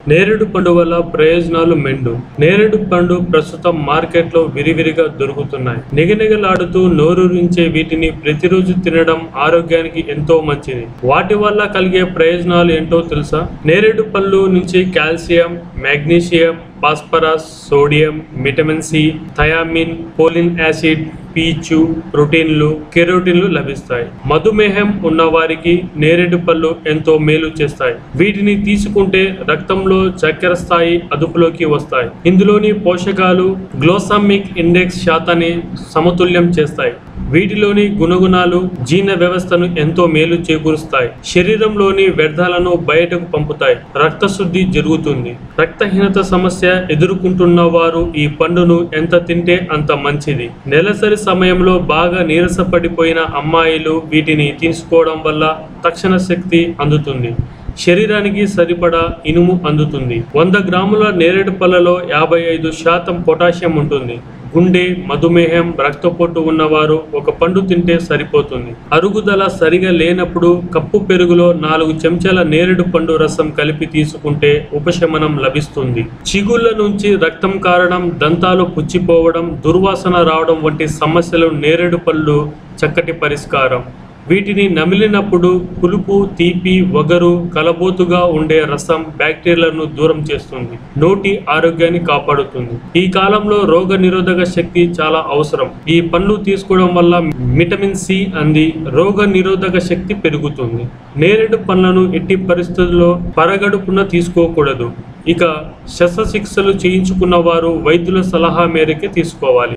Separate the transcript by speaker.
Speaker 1: నేరేడు పండు వల్ల ప్రయోజనాలు మెండు నేరేడు పండు ప్రస్తుతం మార్కెట్లో విరివిరిగా దొరుకుతున్నాయి నిగనిగలాడుతూ నోరూరించే వీటిని ప్రతిరోజు తినడం ఆరోగ్యానికి ఎంతో మంచిది వాటి వల్ల కలిగే ప్రయోజనాలు ఏంటో తెలుసా నేరేడు పళ్ళు నుంచి calcium magnesium phosphorus sodium vitamin C thiamine పోలిన్ యాసిడ్ పీచు ప్రోటీన్లు కెరోటిన్లు లభిస్తాయి మధుమేహం ఉన్న వారికి నేరేడు పళ్ళు ఎంతో మేలు చేస్తాయి వీటిని తీసుకుంటే రక్తంలో చక్కెర స్థాయి అదుపులోకి వస్తాయి ఇందులోని పోషకాలు గ్లోసామిక్ ఇండెక్స్ శాతాన్ని సమతుల్యం చేస్తాయి వీటిలోని గుణగుణాలు జీర్ణ వ్యవస్థను ఎంతో మేలు చేకూరుస్తాయి శరీరంలోని వ్యర్థాలను బయటకు పంపుతాయి రక్తశుద్ధి జరుగుతుంది రక్తహీనత సమస్య ఎదుర్కొంటున్న వారు ఈ పండును ఎంత తింటే అంత మంచిది నెలసరి సమయంలో బాగా నీరసపడిపోయిన అమ్మాయిలు వీటిని తీసుకోవడం వల్ల తక్షణ శక్తి అందుతుంది శరీరానికి సరిపడా ఇనుము అందుతుంది వంద గ్రాముల నేరేడు పళ్ళలో యాభై ఐదు శాతం పొటాషియం ఉంటుంది గుండె మధుమేహం రక్తపోటు ఉన్నవారు ఒక పండు తింటే సరిపోతుంది అరుగుదల సరిగా లేనప్పుడు కప్పు పెరుగులో నాలుగు చెంచాల నేరేడు పండు రసం కలిపి తీసుకుంటే ఉపశమనం లభిస్తుంది చిగుళ్ళ నుంచి రక్తం కారడం దంతాలు పుచ్చిపోవడం దుర్వాసన రావడం వంటి సమస్యలు నేరేడు పళ్ళు చక్కటి పరిష్కారం వీటిని నమిలినప్పుడు పులుపు తీపి వగరు కలబోతుగా ఉండే రసం బ్యాక్టీరియాలను దూరం చేస్తుంది నోటి ఆరోగ్యాన్ని కాపాడుతుంది ఈ కాలంలో రోగ నిరోధక శక్తి చాలా అవసరం ఈ పండ్లు తీసుకోవడం వల్ల విటమిన్ సి అంది రోగ నిరోధక శక్తి పెరుగుతుంది నేరేడు పండ్లను ఎట్టి పరిస్థితుల్లో పరగడుపున తీసుకోకూడదు ఇక శస్త్రచికిత్సలు చేయించుకున్న వారు వైద్యుల సలహా మేరకే తీసుకోవాలి